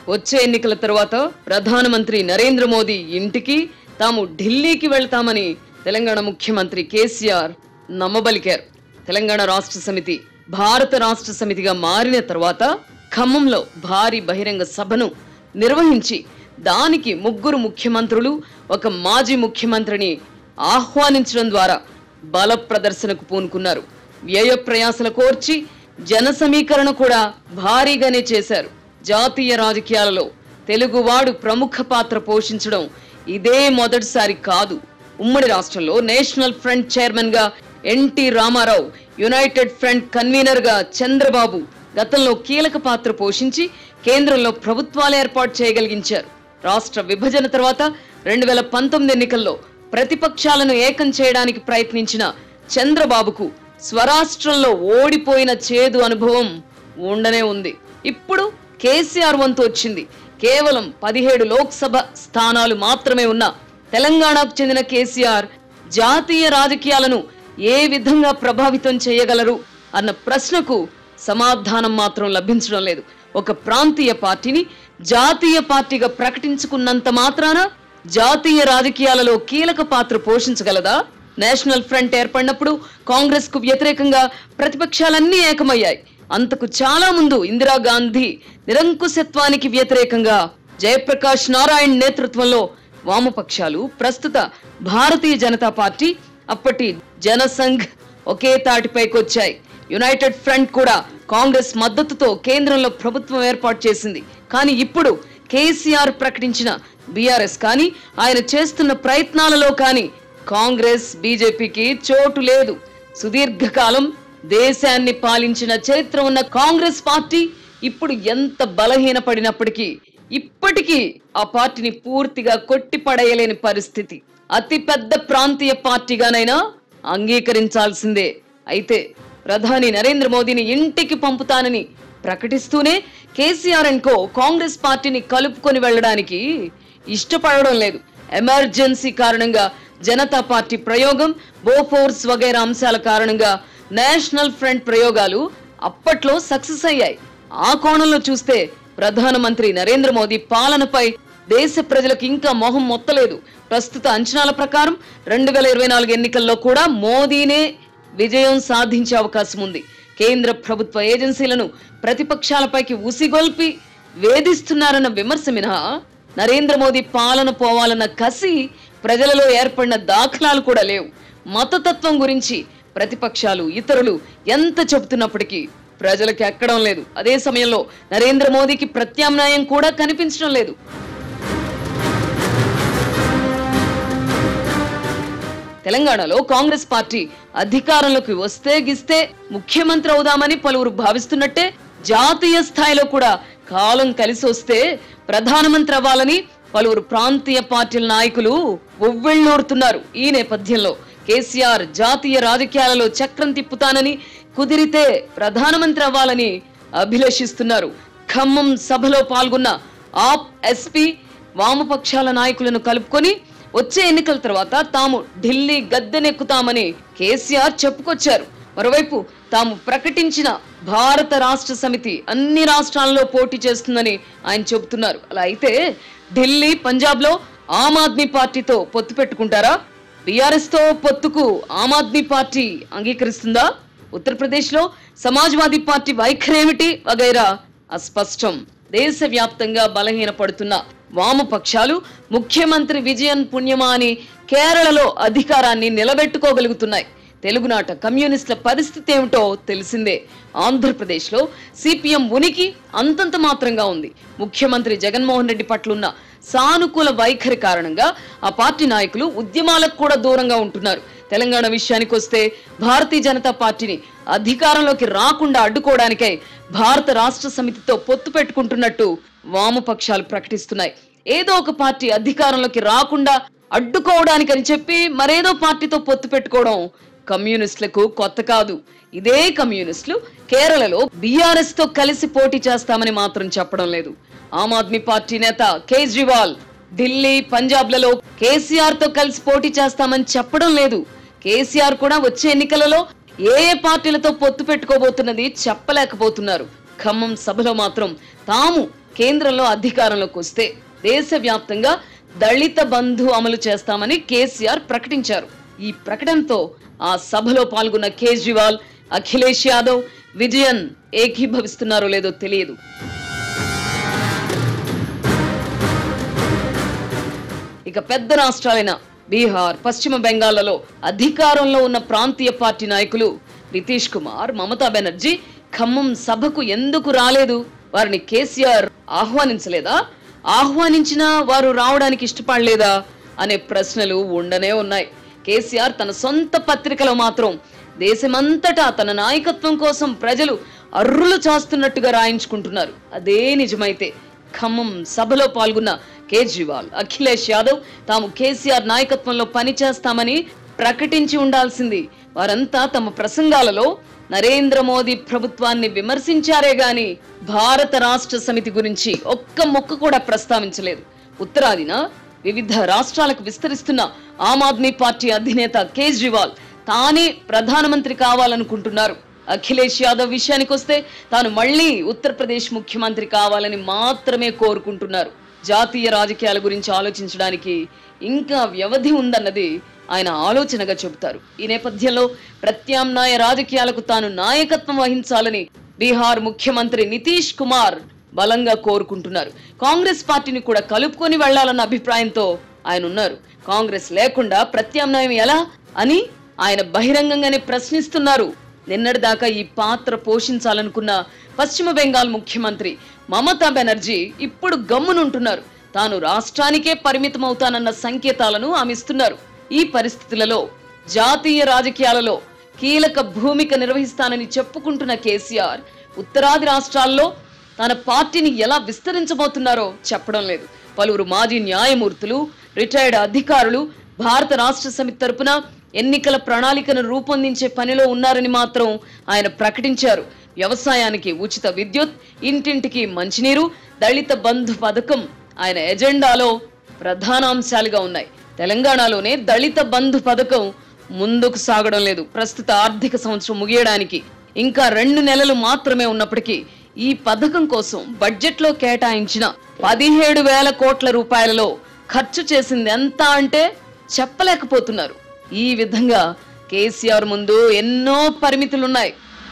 వచ్చే ఎన్నికల తర్వాత ప్రధానమంత్రి నరేంద్ర మోదీ ఇంటికి తాము ఢిల్లీకి వెళ్తామని తెలంగాణ ముఖ్యమంత్రి కేసీఆర్ నమ్మబలికారు తెలంగాణ రాష్ట్ర సమితి భారత రాష్ట్ర సమితిగా మారిన తర్వాత ఖమ్మంలో భారీ బహిరంగ సభను నిర్వహించి దానికి ముగ్గురు ముఖ్యమంత్రులు ఒక మాజీ ముఖ్యమంత్రిని ఆహ్వానించడం ద్వారా బల ప్రదర్శనకు పూనుకున్నారు వ్యయ ప్రయాసల కోర్చి జన సమీకరణ కూడా భారీగానే చేశారు జాతీయ రాజకీయాలలో తెలుగువాడు ప్రముఖ పాత్ర పోషించడం ఇదే మొదటిసారి కాదు ఉమ్మడి రాష్ట్రంలో నేషనల్ ఫ్రంట్ చైర్మన్ గా NT Rama Rao united front convenor గా చంద్రబాబు గతంలో కీలక పాత్ర పోషించి కేంద్రంలో ప్రభుత్వాలు ఏర్పాటు చేయగలిగించారు రాష్ట్ర విభజన తర్వాత రెండు వేల పంతొమ్మిది ఎన్నికల్లో ప్రతిపక్షాలను ఏకం చేయడానికి ప్రయత్నించిన చంద్రబాబుకు స్వరాష్ట్రంలో ఓడిపోయిన చేదు అనుభవం ఉండనే ఉంది ఇప్పుడు కేసీఆర్ వంతు వచ్చింది కేవలం పదిహేడు లోక్సభ స్థానాలు మాత్రమే ఉన్న తెలంగాణకు చెందిన కేసీఆర్ జాతీయ రాజకీయాలను ఏ విధంగా ప్రభావితం చేయగలరు అన్న ప్రశ్నకు సమాధానం మాత్రం లభించడం లేదు ఒక ప్రాంతీయ పార్టీని జాతీయ పార్టీగా ప్రకటించుకున్నంత మాత్రాన జాతీయ రాజకీయాలలో కీలక పాత్ర పోషించగలదా నేషనల్ ఫ్రంట్ ఏర్పడినప్పుడు కాంగ్రెస్ కు వ్యతిరేకంగా ప్రతిపక్షాలన్నీ ఏకమయ్యాయి అంతకు చాలా ముందు ఇందిరాగాంధీ నిరంకుశత్వానికి వ్యతిరేకంగా జయప్రకాష్ నారాయణ్ నేతృత్వంలో వామపక్షాలు ప్రస్తుత భారతీయ జనతా పార్టీ అప్పటి జనసంఘ్ ఒకే తాటిపైకొచ్చాయి యునైటెడ్ ఫ్రంట్ కూడా కాంగ్రెస్ మద్దతుతో కేంద్రంలో ప్రభుత్వం ఏర్పాటు చేసింది కానీ ఇప్పుడు కేసీఆర్ ప్రకటించిన బీఆర్ఎస్ కానీ ఆయన చేస్తున్న ప్రయత్నాలలో కానీ కాంగ్రెస్ బీజేపీకి చోటు లేదు సుదీర్ఘకాలం దేశాన్ని పాలించిన చరిత్ర ఉన్న కాంగ్రెస్ పార్టీ ఇప్పుడు ఎంత బలహీనపడినప్పటికీ ఇప్పటికీ ఆ పార్టీని పూర్తిగా కొట్టిపడేయలేని పరిస్థితి అతి పెద్ద ప్రాంతీయ పార్టీగానైనా అంగీకరించాల్సిందే అయితే ప్రధాని నరేంద్ర మోదీని ఇంటికి పంపుతానని ప్రకటిస్తూనే KCR and co Congress party కలుపుకొని వెళ్ళడానికి ఇష్టపడడం లేదు ఎమర్జెన్సీ కారణంగా జనతా పార్టీ ప్రయోగం బోఫోర్స్ వగైరా అంశాల కారణంగా నేషనల్ ఫ్రంట్ ప్రయోగాలు అప్పట్లో సక్సెస్ అయ్యాయి ఆ కోణంలో చూస్తే ప్రధానమంత్రి నరేంద్ర మోదీ పాలనపై దేశ ప్రజలకు ఇంకా మొహం మొత్తలేదు ప్రస్తుత అంచనాల ప్రకారం రెండు వేల ఇరవై నాలుగు ఎన్నికల్లో కూడా మోదీనే విజయం సాధించే అవకాశం ఉంది కేంద్ర ప్రభుత్వ ఏజెన్సీలను ప్రతిపక్షాలపైకి ఉసిగొల్పి వేధిస్తున్నారన్న విమర్శ మినహా నరేంద్ర మోదీ పాలన పోవాలన్న కసి ప్రజలలో ఏర్పడిన దాఖలాలు కూడా లేవు మతతత్వం గురించి ప్రతిపక్షాలు ఇతరులు ఎంత చెబుతున్నప్పటికీ ప్రజలకు ఎక్కడం లేదు అదే సమయంలో నరేంద్ర మోదీకి ప్రత్యామ్నాయం కూడా కనిపించడం లేదు తెలంగాణలో కాంగ్రెస్ పార్టీ అధికారంలోకి వస్తే గిస్తే ముఖ్యమంత్రి అవుదామని పలువురు భావిస్తున్నట్టే జాతీయ స్థాయిలో కూడా కాలం కలిసి వస్తే ప్రధానమంత్రి అవ్వాలని పలువురు ప్రాంతీయ పార్టీల నాయకులు ఉవ్వెళ్ళూరుతున్నారు ఈ నేపథ్యంలో కేసీఆర్ జాతీయ రాజకీయాలలో చక్రం తిప్పుతానని కుదిరితే ప్రధానమంత్రి అవ్వాలని అభిలషిస్తున్నారు ఖమ్మం సభలో పాల్గొన్న ఆప్ ఎస్పీ వామపక్షాల నాయకులను కలుపుకొని వచ్చే ఎన్నికల తర్వాత తాము ఢిల్లీ గద్దెనెక్కుతామని కేసీఆర్ చెప్పుకొచ్చారు మరోవైపు తాము ప్రకటించిన భారత రాష్ట్ర సమితి అన్ని రాష్ట్రాల్లో పోటీ చేస్తుందని ఆయన చెబుతున్నారు అలా అయితే ఢిల్లీ పంజాబ్ లో ఆమ్ ఆద్మీ పార్టీతో పొత్తు పెట్టుకుంటారా బీఆర్ఎస్ తో పొత్తుకు ఆమ్ ఆద్మీ పార్టీ అంగీకరిస్తుందా ఉత్తరప్రదేశ్ లో సమాజ్వాదీ పార్టీ వైఖరేమిటి వగైరా అస్పష్టం దేశవ్యాప్తంగా బలహీనపడుతున్న వామపక్షాలు ముఖ్యమంత్రి విజయన్ పుణ్యమా అని కేరళలో అధికారాన్ని నిలబెట్టుకోగలుగుతున్నాయి తెలుగునాట కమ్యూనిస్టుల పరిస్థితి ఏమిటో తెలిసిందే ఆంధ్రప్రదేశ్లో సిపిఎం ఉనికి అంతంత మాత్రంగా ఉంది ముఖ్యమంత్రి జగన్మోహన్ రెడ్డి పట్లున్న సానుకూల వైఖరి కారణంగా ఆ పార్టీ నాయకులు ఉద్యమాలకు కూడా దూరంగా ఉంటున్నారు తెలంగాణ విషయానికి వస్తే భారతీయ జనతా పార్టీని అధికారంలోకి రాకుండా అడ్డుకోవడానికై భారత రాష్ట్ర సమితితో పొత్తు పెట్టుకుంటున్నట్టు వామపక్షాలు ప్రకటిస్తున్నాయి ఏదో ఒక పార్టీ అధికారంలోకి రాకుండా అడ్డుకోవడానికని చెప్పి మరేదో పార్టీతో పొత్తు పెట్టుకోవడం కమ్యూనిస్టులకు కొత్త కాదు ఇదే కమ్యూనిస్టులు కేరళలో బీఆర్ఎస్ తో కలిసి పోటీ చేస్తామని మాత్రం చెప్పడం లేదు ఆమ్ ఆద్మీ పార్టీ నేత కేజ్రీవాల్ ఢిల్లీ పంజాబ్లలో కేసీఆర్ తో కలిసి పోటీ చేస్తామని చెప్పడం లేదు కేసీఆర్ కూడా వచ్చే ఎన్నికలలో ఏ ఏ పార్టీలతో పొత్తు పెట్టుకోబోతున్నది చెప్పలేకపోతున్నారు ఖమ్మం సభలో మాత్రం తాము కేంద్రంలో అధికారంలోకి వస్తే దేశవ్యాప్తంగా దళిత బంధు అమలు చేస్తామని కేసీఆర్ ప్రకటించారు ఈ ప్రకటనతో ఆ సభలో పాల్గొన్న కేజ్రీవాల్ అఖిలేష్ యాదవ్ విజయన్ ఏకీభవిస్తున్నారో లేదో తెలియదు ఇక పెద్ద రాష్ట్రాలైన బీహార్ పశ్చిమ బెంగాల్లో అధికారంలో ఉన్న ప్రాంతీయ పార్టీ నాయకులు నితీష్ కుమార్ మమతా బెనర్జీ ఖమ్మం సభకు ఎందుకు రాలేదు వారిని కేసీఆర్ ఆహ్వానించలేదా ఆహ్వానించినా వారు రావడానికి ఇష్టపడలేదా అనే ప్రశ్నలు ఉండనే ఉన్నాయి కేసీఆర్ తన సొంత పత్రికలో మాత్రం దేశమంతటా తన నాయకత్వం కోసం ప్రజలు అర్రులు చాస్తున్నట్టుగా రాయించుకుంటున్నారు అదే నిజమైతే ఖమ్మం సభలో పాల్గొన్న కేజ్రీవాల్ అఖిలేష్ యాదవ్ తాము కేసీఆర్ నాయకత్వంలో పనిచేస్తామని ప్రకటించి ఉండాల్సింది వారంతా తమ ప్రసంగాలలో నరేంద్ర మోదీ ప్రభుత్వాన్ని విమర్శించారే గాని భారత రాష్ట్ర సమితి గురించి ఒక్క మొక్క కూడా ప్రస్తావించలేదు ఉత్తరాదిన వివిధ రాష్ట్రాలకు విస్తరిస్తున్న ఆమ్ ఆద్మీ పార్టీ అధినేత కేజ్రీవాల్ తానే ప్రధానమంత్రి కావాలనుకుంటున్నారు అఖిలేష్ యాదవ్ విషయానికి వస్తే తాను మళ్ళీ ఉత్తరప్రదేశ్ ముఖ్యమంత్రి కావాలని మాత్రమే కోరుకుంటున్నారు జాతీయ రాజకీయాల గురించి ఆలోచించడానికి ఇంకా వ్యవధి ఉందన్నది ఆయన ఆలోచనగా చెబుతారు ఈ నేపథ్యంలో ప్రత్యామ్నాయ రాజకీయాలకు తాను నాయకత్వం వహించాలని బీహార్ ముఖ్యమంత్రి నితీష్ కుమార్ బలంగా కోరుకుంటున్నారు కాంగ్రెస్ పార్టీని కూడా కలుపుకొని వెళ్లాలన్న అభిప్రాయంతో ఆయన ఉన్నారు కాంగ్రెస్ లేకుండా ప్రత్యామ్నాయం ఎలా అని ఆయన బహిరంగంగానే ప్రశ్నిస్తున్నారు నిన్నటిదాకా ఈ పాత్ర పోషించాలనుకున్న పశ్చిమ బెంగాల్ ముఖ్యమంత్రి మమతా బెనర్జీ ఇప్పుడు గమ్మునుంటున్నారు తాను రాష్ట్రానికే పరిమితమవుతానన్న సంకేతాలను ఆమె ఇస్తున్నారు ఈ పరిస్థితులలో జాతీయ రాజకీయాలలో కీలక భూమిక నిర్వహిస్తానని చెప్పుకుంటున్న కేసీఆర్ ఉత్తరాది రాష్ట్రాల్లో తన పార్టీని ఎలా విస్తరించబోతున్నారో చెప్పడం లేదు పలువురు మాజీ న్యాయమూర్తులు రిటైర్డ్ అధికారులు భారత రాష్ట్ర సమితి తరపున ఎన్నికల ప్రణాళికను రూపొందించే పనిలో ఉన్నారని మాత్రం ఆయన ప్రకటించారు వ్యవసాయానికి ఉచిత విద్యుత్ ఇంటింటికి మంచినీరు దళిత బంధు పథకం ఆయన ఎజెండాలో ప్రధాన అంశాలుగా ఉన్నాయి తెలంగాణలోనే దళిత బంధు పథకం ముందుకు సాగడం లేదు ప్రస్తుత ఆర్థిక సంవత్సరం ముగియడానికి ఇంకా రెండు నెలలు మాత్రమే ఉన్నప్పటికీ ఈ పథకం కోసం బడ్జెట్లో కేటాయించిన పదిహేడు వేల కోట్ల రూపాయలలో ఖర్చు చేసింది ఎంత అంటే చెప్పలేకపోతున్నారు ఈ విధంగా కేసీఆర్ ముందు ఎన్నో పరిమితులున్నాయి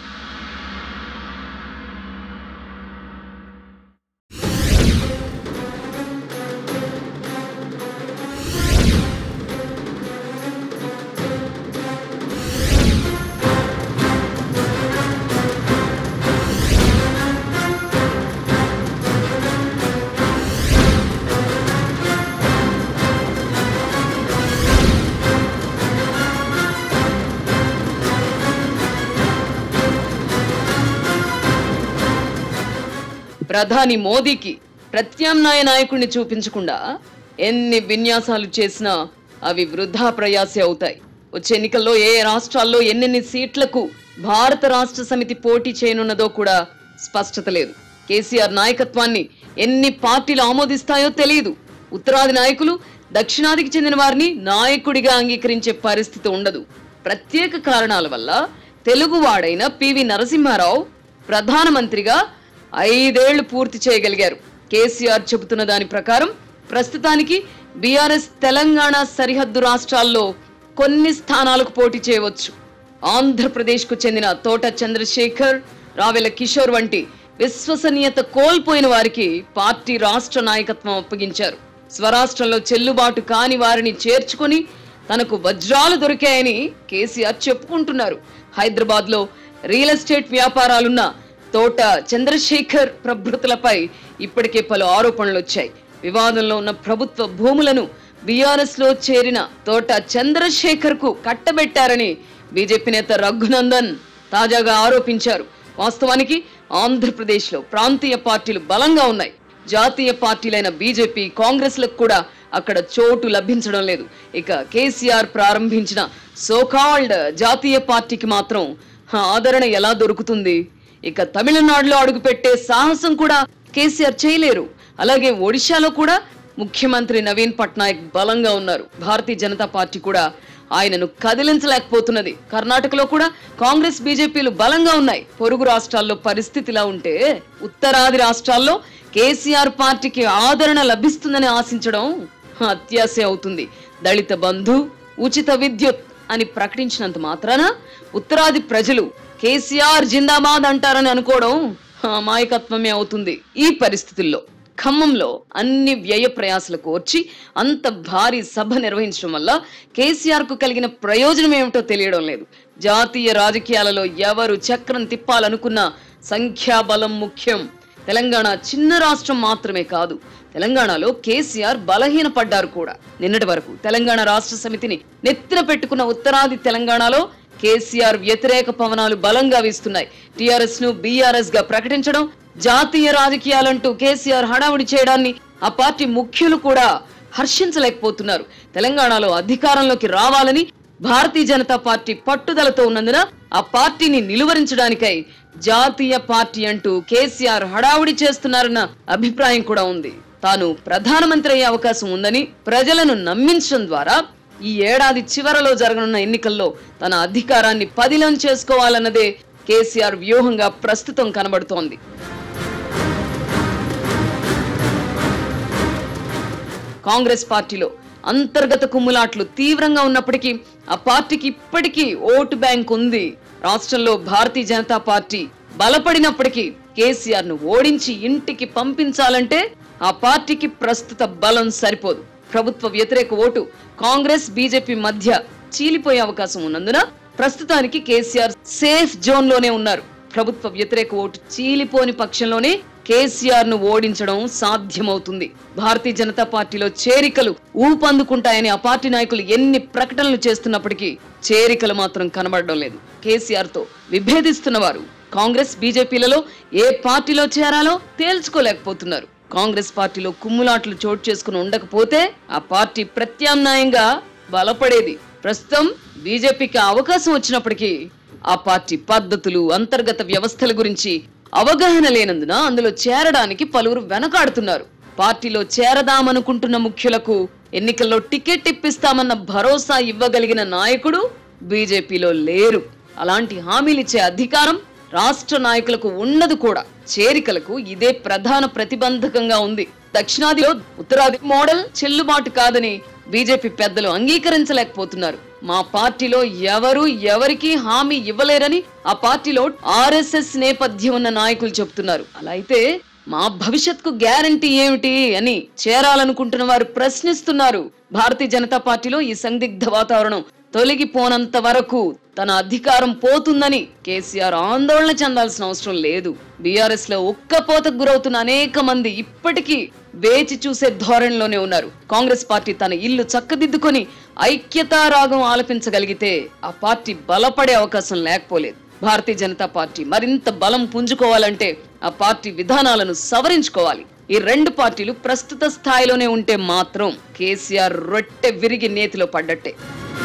ప్రధాని మోదీకి ప్రత్యామ్నాయ నాయకుడిని చూపించకుండా ఎన్ని విన్యాసాలు చేసినా అవి వృధా ప్రయాసే అవుతాయి వచ్చే ఎన్నికల్లో ఏ రాష్ట్రాల్లో ఎన్నెన్ని సీట్లకు భారత రాష్ట్ర సమితి పోటీ చేయనున్నదో కూడా స్పష్టత లేదు కేసీఆర్ నాయకత్వాన్ని ఎన్ని పార్టీలు ఆమోదిస్తాయో తెలియదు ఉత్తరాది నాయకులు దక్షిణాదికి చెందిన వారిని నాయకుడిగా అంగీకరించే పరిస్థితి ఉండదు ప్రత్యేక కారణాల వల్ల తెలుగువాడైన పివి నరసింహారావు ప్రధానమంత్రిగా ఐదేళ్లు పూర్తి చేయగలిగారు కేసీఆర్ చెబుతున్న దాని ప్రకారం ప్రస్తుతానికి బీఆర్ఎస్ తెలంగాణ సరిహద్దు రాష్ట్రాల్లో కొన్ని స్థానాలకు పోటీ చేయవచ్చు ఆంధ్రప్రదేశ్కు చెందిన తోట చంద్రశేఖర్ రావెల కిషోర్ వంటి విశ్వసనీయత కోల్పోయిన వారికి పార్టీ రాష్ట్ర నాయకత్వం అప్పగించారు స్వరాష్ట్రంలో చెల్లుబాటు కాని వారిని చేర్చుకొని తనకు వజ్రాలు దొరికాయని కేసీఆర్ చెప్పుకుంటున్నారు హైదరాబాద్ లో రియల్ ఎస్టేట్ వ్యాపారాలున్న తోట చంద్రశేఖర్ ప్రభృతులపై ఇప్పటికే పలు ఆరోపణలు వచ్చాయి వివాదంలో ఉన్న ప్రభుత్వ భూములను బీఆర్ఎస్ లో చేరిన తోట చంద్రశేఖర్ కు కట్టబెట్టారని బీజేపీ నేత రఘునందన్ తాజాగా ఆరోపించారు వాస్తవానికి ఆంధ్రప్రదేశ్ లో ప్రాంతీయ పార్టీలు బలంగా ఉన్నాయి జాతీయ పార్టీలైన బీజేపీ కాంగ్రెస్ లకు కూడా అక్కడ చోటు లభించడం లేదు ఇక కేసీఆర్ ప్రారంభించిన సోకాల్డ్ జాతీయ పార్టీకి మాత్రం ఆదరణ ఎలా దొరుకుతుంది ఇక తమిళనాడులో అడుగుపెట్టే సాహసం కూడా కేసీఆర్ చేయలేరు అలాగే ఒడిశాలో కూడా ముఖ్యమంత్రి నవీన్ పట్నాయక్ బలంగా ఉన్నారు భారతీయ జనతా పార్టీ కూడా ఆయనను కదిలించలేకపోతున్నది కర్ణాటకలో కూడా కాంగ్రెస్ బీజేపీలు బలంగా ఉన్నాయి పొరుగు రాష్ట్రాల్లో పరిస్థితి ఇలా ఉంటే ఉత్తరాది రాష్ట్రాల్లో కేసీఆర్ పార్టీకి ఆదరణ లభిస్తుందని ఆశించడం అత్యాశ అవుతుంది దళిత బంధు ఉచిత విద్యుత్ అని ప్రకటించినంత మాత్రాన ఉత్తరాది ప్రజలు కేసీఆర్ జిందాబాద్ అంటారని అనుకోవడం అమాయకత్వమే అవుతుంది ఈ పరిస్థితుల్లో ఖమ్మంలో అన్ని వ్యయ ప్రయాసలకు వచ్చి అంత భారీ సభ నిర్వహించడం వల్ల కేసీఆర్ కు కలిగిన ప్రయోజనం ఏమిటో తెలియడం లేదు జాతీయ రాజకీయాలలో ఎవరు చక్రం తిప్పాలనుకున్న సంఖ్యాబలం ముఖ్యం తెలంగాణ చిన్న రాష్ట్రం మాత్రమే కాదు తెలంగాణలో కేసీఆర్ బలహీనపడ్డారు కూడా నిన్నటి వరకు తెలంగాణ రాష్ట్ర సమితిని నెత్తిన పెట్టుకున్న ఉత్తరాది తెలంగాణలో కేసీఆర్ వ్యతిరేక పవనాలు బలంగా వీస్తున్నాయి టిఆర్ఎస్ ను బీఆర్ఎస్ గా ప్రకటించడం జాతీయ రాజకీయాలంటూ కేసీఆర్ హడావుడి చేయడాన్ని ఆ పార్టీ ముఖ్యులు కూడా హర్షించలేకపోతున్నారు తెలంగాణలో అధికారంలోకి రావాలని భారతీయ జనతా పార్టీ పట్టుదలతో ఉన్నందున ఆ పార్టీని నిలువరించడానికై జాతీయ పార్టీ అంటూ కేసీఆర్ హడావుడి చేస్తున్నారన్న అభిప్రాయం కూడా ఉంది తాను ప్రధానమంత్రి అయ్యే అవకాశం ఉందని ప్రజలను నమ్మించడం ద్వారా ఈ ఏడాది చివరలో జరగనున్న ఎన్నికల్లో తన అధికారాన్ని పదిలం చేసుకోవాలన్నదే కేసీఆర్ వ్యూహంగా ప్రస్తుతం కనబడుతోంది కాంగ్రెస్ పార్టీలో అంతర్గత కుమ్ములాట్లు తీవ్రంగా ఉన్నప్పటికీ ఆ పార్టీకి ఇప్పటికీ ఓటు బ్యాంక్ ఉంది రాష్ట్రంలో భారతీయ జనతా పార్టీ బలపడినప్పటికీ కేసీఆర్ ను ఓడించి ఇంటికి పంపించాలంటే ఆ పార్టీకి ప్రస్తుత బలం సరిపోదు ప్రభుత్వ వ్యతిరేక ఓటు కాంగ్రెస్ బీజేపీ మధ్య చీలిపోయే అవకాశం ఉన్నందున ప్రస్తుతానికి కేసీఆర్ సేఫ్ జోన్ లోనే ఉన్నారు ప్రభుత్వ వ్యతిరేక ఓటు చీలిపోని పక్షంలోనే కేసీఆర్ ను ఓడించడం సాధ్యమవుతుంది భారతీయ జనతా పార్టీలో చేరికలు ఊపందుకుంటాయని ఆ పార్టీ నాయకులు ఎన్ని ప్రకటనలు చేస్తున్నప్పటికీ చేరికలు మాత్రం కనబడడం లేదు కేసీఆర్ తో విభేదిస్తున్న వారు కాంగ్రెస్ బీజేపీలలో ఏ పార్టీలో చేరాలో తేల్చుకోలేకపోతున్నారు కాంగ్రెస్ పార్టీలో కుమ్ములాట్లు చోటు చేసుకుని ఉండకపోతే ఆ పార్టీ ప్రత్యామ్నాయంగా బలపడేది ప్రస్తుతం బీజేపీకి అవకాశం వచ్చినప్పటికీ ఆ పార్టీ పద్ధతులు అంతర్గత వ్యవస్థల గురించి అవగాహన లేనందున అందులో చేరడానికి పలువురు వెనకాడుతున్నారు పార్టీలో చేరదామనుకుంటున్న ముఖ్యులకు ఎన్నికల్లో టికెట్ ఇప్పిస్తామన్న భరోసా ఇవ్వగలిగిన నాయకుడు బీజేపీలో లేరు అలాంటి హామీలిచ్చే అధికారం రాష్ట్ర నాయకులకు ఉన్నది కూడా చేరికలకు ఇదే ప్రధాన ప్రతిబంధకంగా ఉంది దక్షిణాదిలో ఉత్తరాది మోడల్ చెల్లుబాటు కాదని బీజేపీ పెద్దలు అంగీకరించలేకపోతున్నారు మా పార్టీలో ఎవరు ఎవరికి హామీ ఇవ్వలేరని ఆ పార్టీలో ఆర్ఎస్ఎస్ నేపథ్యం ఉన్న నాయకులు చెబుతున్నారు అలా అయితే మా భవిష్యత్కు గ్యారంటీ ఏమిటి అని చేరాలనుకుంటున్న వారు ప్రశ్నిస్తున్నారు భారతీయ జనతా పార్టీలో ఈ సందిగ్ధ వాతావరణం తొలగిపోనంత వరకు తన అధికారం పోతుందని కేసీఆర్ ఆందోళన చెందాల్సిన అవసరం లేదు బీఆర్ఎస్ లో ఒక్కపోతకు గురవుతున్న అనేక మంది ఇప్పటికీ వేచి చూసే ధోరణిలోనే ఉన్నారు కాంగ్రెస్ పార్టీ తన ఇల్లు చక్కదిద్దుకొని ఐక్యతా రాగం ఆలపించగలిగితే ఆ పార్టీ బలపడే అవకాశం లేకపోలేదు భారతీయ జనతా పార్టీ మరింత బలం పుంజుకోవాలంటే ఆ పార్టీ విధానాలను సవరించుకోవాలి ఈ రెండు పార్టీలు ప్రస్తుత స్థాయిలోనే ఉంటే మాత్రం కేసీఆర్ రొట్టె విరిగి నేతిలో పడ్డట్టే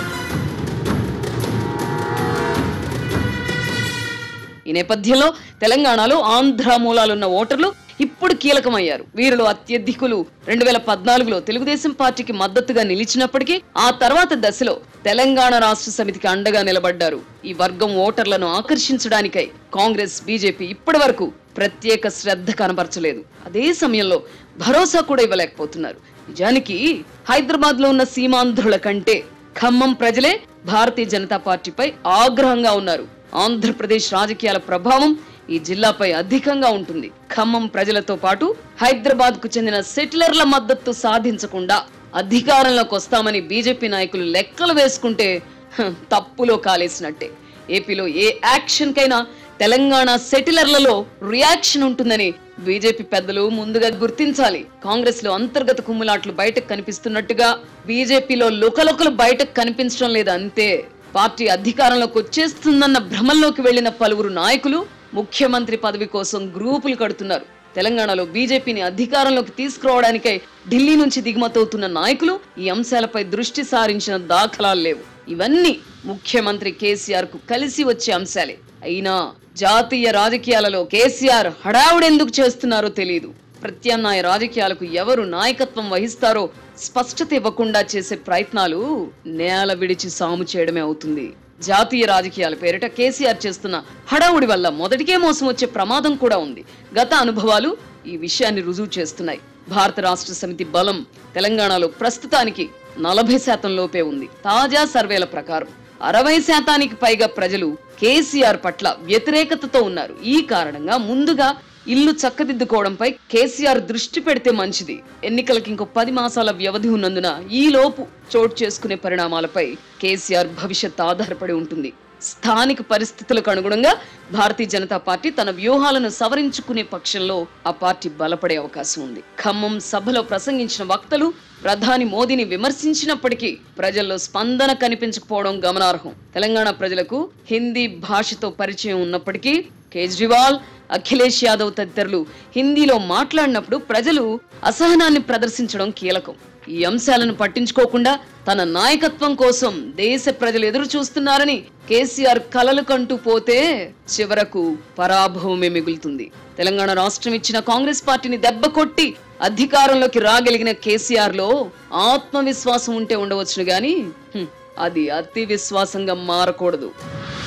ఈ నేపథ్యంలో తెలంగాణలో ఆంధ్ర మూలాలున్న ఓటర్లు ఇప్పుడు కీలకమయ్యారు వీరిలో అత్యధికులు రెండు వేల పద్నాలుగులో తెలుగుదేశం పార్టీకి మద్దతుగా నిలిచినప్పటికీ ఆ తర్వాత దశలో తెలంగాణ రాష్ట్ర సమితికి అండగా నిలబడ్డారు ఈ వర్గం ఓటర్లను ఆకర్షించడానికై కాంగ్రెస్ బీజేపీ ఇప్పటి వరకు ప్రత్యేక శ్రద్ధ కనబరచలేదు అదే సమయంలో భరోసా కూడా ఇవ్వలేకపోతున్నారు నిజానికి హైదరాబాద్ లో ఉన్న సీమాంధ్రుల కంటే ఖమ్మం ప్రజలే భారతీయ జనతా పార్టీపై ఆగ్రహంగా ఉన్నారు ఆంధ్రప్రదేశ్ రాజకీయాల ప్రభావం ఈ జిల్లాపై అధికంగా ఉంటుంది ఖమ్మం ప్రజలతో పాటు హైదరాబాద్ కు చెందిన సెటిలర్ల మద్దతు సాధించకుండా అధికారంలోకి వస్తామని బీజేపీ నాయకులు లెక్కలు వేసుకుంటే హ, తప్పులో కాలేసినట్టే ఏపీలో ఏ యాక్షన్ కైనా తెలంగాణ సెటిలర్లలో రియాక్షన్ ఉంటుందని బీజేపీ పెద్దలు ముందుగా గుర్తించాలి కాంగ్రెస్ లో అంతర్గత కుమ్ములాట్లు బయటకు కనిపిస్తున్నట్టుగా బీజేపీలో లుకలుకలు బయటకు కనిపించడం లేదు అంతే పార్టీ అధికారంలోకి వచ్చేస్తుందన్న భ్రమంలోకి వెళ్లిన పలువురు నాయకులు ముఖ్యమంత్రి పదవి కోసం గ్రూపులు కడుతున్నారు తెలంగాణలో బీజేపీని అధికారంలోకి తీసుకురావడానికై ఢిల్లీ నుంచి దిగుమతవుతున్న నాయకులు ఈ అంశాలపై దృష్టి సారించిన దాఖలాలు లేవు ఇవన్నీ ముఖ్యమంత్రి కేసీఆర్ కు కలిసి వచ్చే అంశాలే అయినా జాతీయ రాజకీయాలలో కేసీఆర్ హడావుడెందుకు చేస్తున్నారో తెలియదు ప్రత్యామ్నాయ రాజకీయాలకు ఎవరు నాయకత్వం వహిస్తారో స్పష్టత ఇవ్వకుండా చేసే ప్రయత్నాలు నేల విడిచి సాము చేయడమే అవుతుంది జాతీయ రాజకీయాల పేరిట కేసీఆర్ చేస్తున్న హడావుడి వల్ల మొదటికే మోసం వచ్చే ప్రమాదం కూడా ఉంది గత అనుభవాలు ఈ విషయాన్ని రుజువు చేస్తున్నాయి భారత రాష్ట్ర సమితి బలం తెలంగాణలో ప్రస్తుతానికి నలభై శాతం లోపే ఉంది తాజా సర్వేల ప్రకారం అరవై శాతానికి పైగా ప్రజలు కేసీఆర్ పట్ల వ్యతిరేకతతో ఉన్నారు ఈ కారణంగా ముందుగా ఇల్లు చక్కదిద్దుకోవడంపై కేసీఆర్ దృష్టి పెడితే మంచిది ఎన్నికలకు ఇంకో పది మాసాల వ్యవధి ఉన్నందున ఈ లోపు చోటు చేసుకునే పరిణామాలపై కేసీఆర్ భవిష్యత్ ఆధారపడి ఉంటుంది స్థానిక పరిస్థితులకు అనుగుణంగా భారతీయ జనతా పార్టీ తన వ్యూహాలను సవరించుకునే పక్షంలో ఆ పార్టీ బలపడే అవకాశం ఉంది ఖమ్మం సభలో ప్రసంగించిన వక్తలు ప్రధాని మోదీని విమర్శించినప్పటికీ ప్రజల్లో స్పందన కనిపించకపోవడం గమనార్హం తెలంగాణ ప్రజలకు హిందీ భాషతో పరిచయం ఉన్నప్పటికీ కేజ్రీవాల్ అఖిలేష్ యాదవ్ తదితరులు హిందీలో మాట్లాడినప్పుడు ప్రజలు అసహనాన్ని ప్రదర్శించడం కీలకం ఈ అంశాలను పట్టించుకోకుండా తన నాయకత్వం కోసం దేశ ప్రజలు ఎదురు చూస్తున్నారని కేసీఆర్ కలలు కంటూ పోతే చివరకు పరాభవమే మిగులుతుంది తెలంగాణ రాష్ట్రం ఇచ్చిన కాంగ్రెస్ పార్టీని దెబ్బ కొట్టి అధికారంలోకి రాగలిగిన కేసీఆర్ లో ఆత్మవిశ్వాసం ఉంటే ఉండవచ్చును గాని హ్మ్, అది అతి విశ్వాసంగా మారకూడదు